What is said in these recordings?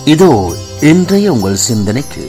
இதோ இன்றைய உங்கள் சிந்தனைக்கு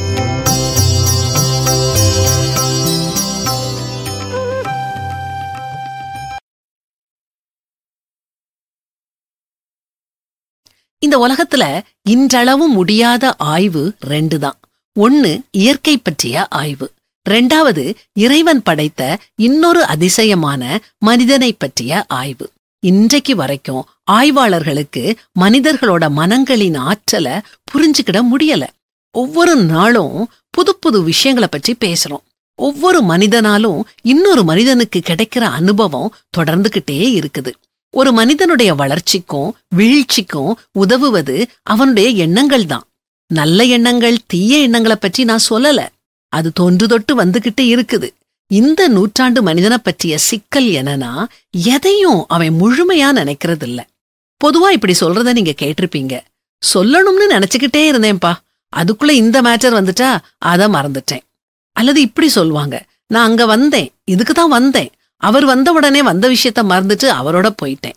இந்த உலகத்துல இன்றளவும் முடியாத ஆய்வு ரெண்டு தான் ஒன்னு இயற்கை பற்றிய ஆய்வு ரெண்டாவது இறைவன் படைத்த இன்னொரு அதிசயமான மனிதனை பற்றிய ஆய்வு இன்றைக்கு வரைக்கும் ஆய்வாளர்களுக்கு மனிதர்களோட மனங்களின் ஆற்றலை புரிஞ்சுக்கிட முடியல ஒவ்வொரு நாளும் புது புது விஷயங்களை பற்றி பேசுறோம் ஒவ்வொரு மனிதனாலும் இன்னொரு மனிதனுக்கு கிடைக்கிற அனுபவம் தொடர்ந்துகிட்டே இருக்குது ஒரு மனிதனுடைய வளர்ச்சிக்கும் வீழ்ச்சிக்கும் உதவுவது அவனுடைய எண்ணங்கள் தான் நல்ல எண்ணங்கள் தீய எண்ணங்களை பற்றி நான் சொல்லல அது தொன்று தொட்டு வந்துகிட்டே இருக்குது இந்த நூற்றாண்டு மனிதனை பற்றிய சிக்கல் என்னன்னா எதையும் அவன் முழுமையா நினைக்கிறது இல்ல பொதுவா இப்படி சொல்றத நீங்க கேட்டிருப்பீங்க சொல்லணும்னு நினைச்சுக்கிட்டே இருந்தேன்பா அதுக்குள்ள இந்த மேட்டர் வந்துட்டா அத மறந்துட்டேன் அல்லது இப்படி சொல்லுவாங்க நான் அங்க வந்தேன் இதுக்கு தான் வந்தேன் அவர் வந்த உடனே வந்த விஷயத்த மறந்துட்டு அவரோட போயிட்டேன்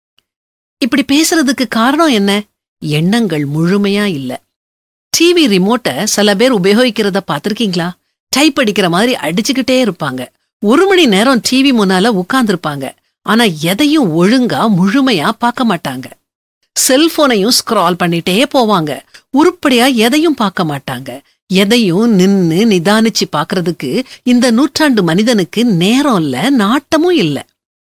இப்படி பேசுறதுக்கு காரணம் என்ன எண்ணங்கள் முழுமையா இல்ல டிவி ரிமோட்டை சில பேர் உபயோகிக்கிறத பார்த்திருக்கீங்களா டைப் அடிக்கிற மாதிரி அடிச்சுக்கிட்டே இருப்பாங்க ஒரு மணி நேரம் டிவி முன்னால உட்கார்ந்திருப்பாங்க ஆனா எதையும் ஒழுங்கா முழுமையா பார்க்க மாட்டாங்க செல்போனையும் ஸ்க்ரால் பண்ணிட்டே போவாங்க உருப்படியா எதையும் பார்க்க மாட்டாங்க எதையும் நின்னு நிதானிச்சு பார்க்கறதுக்கு இந்த நூற்றாண்டு மனிதனுக்கு நேரம் இல்ல நாட்டமும் இல்ல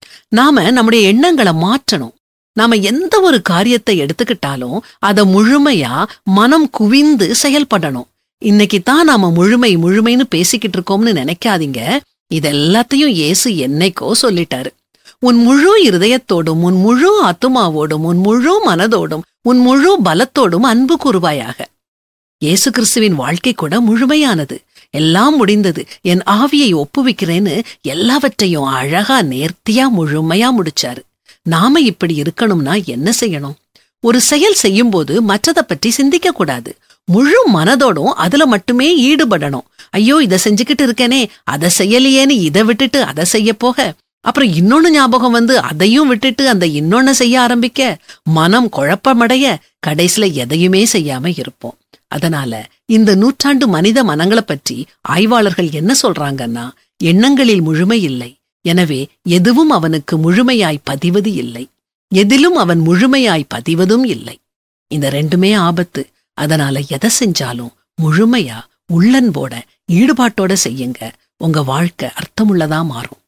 நாம நம்முடைய எண்ணங்களை மாற்றணும் நாம எந்த ஒரு காரியத்தை எடுத்துக்கிட்டாலும் அத முழுமையா மனம் குவிந்து செயல்படணும் இன்னைக்கு தான் நாம முழுமை முழுமைன்னு பேசிக்கிட்டு இருக்கோம்னு நினைக்காதீங்க இதெல்லாத்தையும் இயேசு என்னைக்கோ சொல்லிட்டாரு உன் முழு இருதயத்தோடும் உன் முழு ஆத்துமாவோடும் உன் முழு மனதோடும் உன் முழு பலத்தோடும் அன்பு கூறுவாயாக இயேசு கிறிஸ்துவின் வாழ்க்கை கூட முழுமையானது எல்லாம் முடிந்தது என் ஆவியை ஒப்புவிக்கிறேன்னு எல்லாவற்றையும் அழகா நேர்த்தியா முழுமையா முடிச்சாரு நாம இப்படி இருக்கணும்னா என்ன செய்யணும் ஒரு செயல் செய்யும்போது மற்றத பற்றி சிந்திக்க கூடாது முழு மனதோடும் அதுல மட்டுமே ஈடுபடணும் ஐயோ இத செஞ்சுக்கிட்டு இருக்கேனே அதை செய்யலையேன்னு இதை விட்டுட்டு அதை செய்ய போக அப்புறம் இன்னொன்னு ஞாபகம் வந்து அதையும் விட்டுட்டு அந்த இன்னொன்ன செய்ய ஆரம்பிக்க மனம் குழப்பமடைய கடைசில எதையுமே செய்யாம இருப்போம் அதனால இந்த நூற்றாண்டு மனித மனங்களை பற்றி ஆய்வாளர்கள் என்ன சொல்றாங்கன்னா எண்ணங்களில் முழுமை இல்லை எனவே எதுவும் அவனுக்கு முழுமையாய் பதிவது இல்லை எதிலும் அவன் முழுமையாய் பதிவதும் இல்லை இந்த ரெண்டுமே ஆபத்து அதனால எதை செஞ்சாலும் முழுமையா உள்ளன்போட ஈடுபாட்டோட செய்யுங்க உங்க வாழ்க்கை அர்த்தமுள்ளதா மாறும்